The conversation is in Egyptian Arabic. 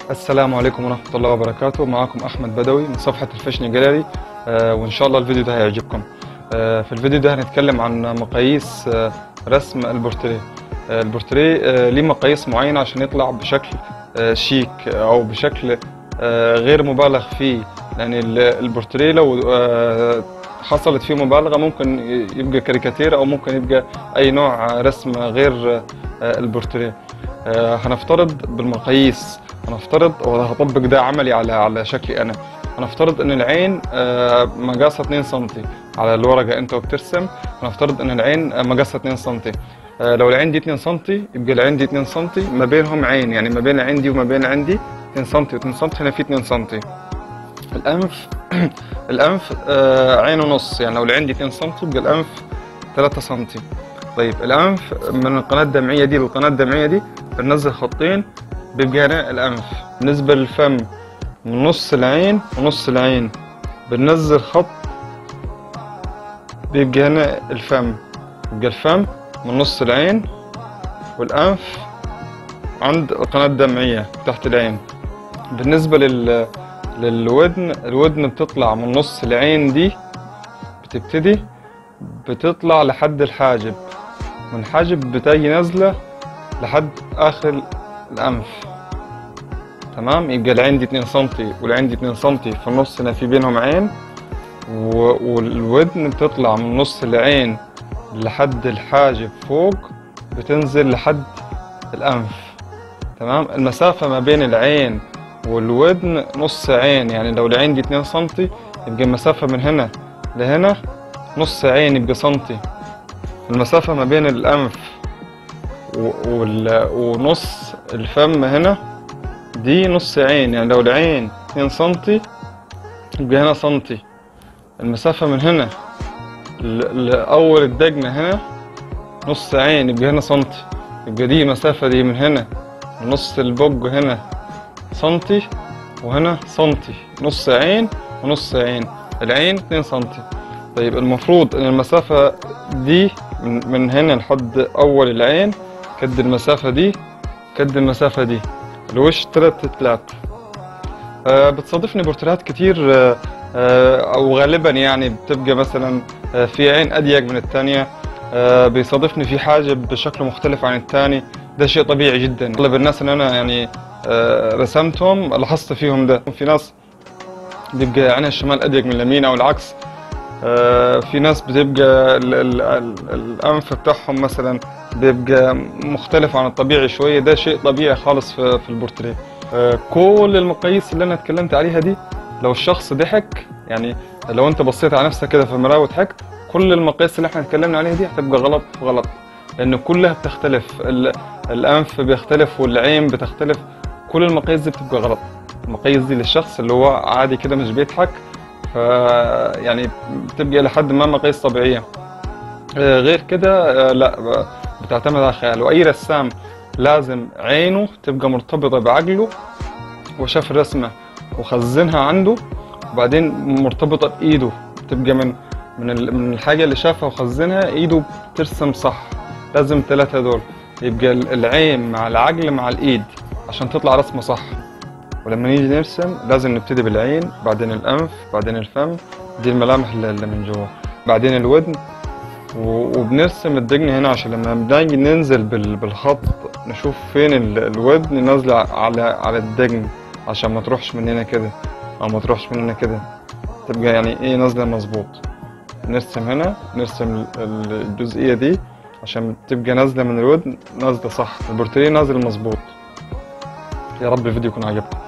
السلام عليكم ورحمة الله وبركاته معكم أحمد بدوي من صفحة الفاشن جاليري آه وإن شاء الله الفيديو ده هيعجبكم آه في الفيديو ده هنتكلم عن مقاييس آه رسم البورتريه آه البورتريه آه ليه مقاييس معينة عشان يطلع بشكل آه شيك أو بشكل آه غير مبالغ فيه لأن ال- البورتريه لو آه حصلت فيه مبالغة ممكن يبقى كاريكاتير أو ممكن يبقى أي نوع رسم غير آه البورتريه آه هنفترض بالمقاييس هنفترض وهطبق ده عملي على على شكلي انا هنفترض ان العين آه، مقاسها 2 سم على الورقه انت وبترسم هنفترض ان العين آه، مقاسها 2 سم آه، لو العين دي 2 سم يبقى العين دي 2 سم ما بينهم عين يعني ما بين عندي وما بين عندي 2 سم و2 سم هنا في 2 سم الانف الانف آه، عين ونص يعني لو العين دي 2 سم يبقى الانف 3 سم طيب الانف من القناه الدمعيه دي للقناه الدمعيه دي بننزل خطين بيبقى هنا الأنف بالنسبة للفم من نص العين ونص العين بننزل خط بيبقى هنا الفم يبقى الفم من نص العين والأنف عند القناة الدمعية تحت العين بالنسبة لل للودن الودن بتطلع من نص العين دي بتبتدي بتطلع لحد الحاجب من الحاجب بتجي نازلة لحد آخر الأنف تمام يبقى العين دي 2 سم والعين دي 2 سم في النص هنا في بينهم عين و- والودن بتطلع من نص العين لحد الحاجب فوق بتنزل لحد الأنف تمام المسافة ما بين العين والودن نص عين يعني لو العين دي 2 سم يبقى المسافة من هنا لهنا نص عين يبقى سنتي المسافة ما بين الأنف و- وال- ونص الفم هنا دي نص عين يعني لو العين 2 سنتي يبقى هنا سنتي المسافة من هنا ل- لأول الدجنة هنا نص عين يبقى هنا سنتي يبقى دي مسافة دي من هنا نص البوج هنا سنتي وهنا سنتي نص عين ونص عين العين 2 سنتي طيب المفروض ان المسافة دي من, من هنا لحد اول العين قد المسافة دي قد المسافة دي الوش تلات تلات آه بتصادفني بورتريهات كتير آه آه او غالبا يعني بتبقى مثلا آه في عين اضيق من الثانية آه بيصادفني في حاجة بشكل مختلف عن الثاني ده شيء طبيعي جدا اغلب الناس اللي انا يعني آه رسمتهم لاحظت فيهم ده في ناس بيبقى عينها الشمال اضيق من اليمين او العكس آه، في ناس بتبقى ال- ال- ال- الانف بتاعهم مثلا بيبقى مختلف عن الطبيعي شويه ده شيء طبيعي خالص في, في البورتريه آه، كل المقاييس اللي انا اتكلمت عليها دي لو الشخص ضحك يعني لو انت بصيت على نفسك كده في المرايه وضحكت كل المقاييس اللي احنا اتكلمنا عليها دي هتبقى غلط في غلط لان كلها بتختلف ال- الانف بيختلف والعين بتختلف كل المقاييس دي بتبقى غلط المقاييس دي للشخص اللي هو عادي كده مش بيضحك ف يعني بتبقى لحد ما مقاييس طبيعيه آه، غير كده آه، لا ب- بتعتمد على خيال واي رسام لازم عينه تبقى مرتبطه بعقله وشاف الرسمه وخزنها عنده وبعدين مرتبطه بايده تبقى من من ال- من الحاجه اللي شافها وخزنها ايده بترسم صح لازم الثلاثه دول يبقى ال- العين مع العقل مع الايد عشان تطلع رسمه صح ولما نيجي نرسم لازم نبتدي بالعين بعدين الأنف بعدين الفم دي الملامح اللي اللي من جوا بعدين الودن و- وبنرسم الدجن هنا عشان لما بنيجي ننزل بال- بالخط نشوف فين ال- الودن نازلة على على الدجن عشان ما تروحش مننا كده أو ما تروحش مننا كده تبقى يعني إيه نازلة مظبوط نرسم هنا نرسم ال- ال- الجزئية دي عشان تبقى نازلة من الودن نازلة صح البورتريه نازل مظبوط يا رب الفيديو يكون عجبكم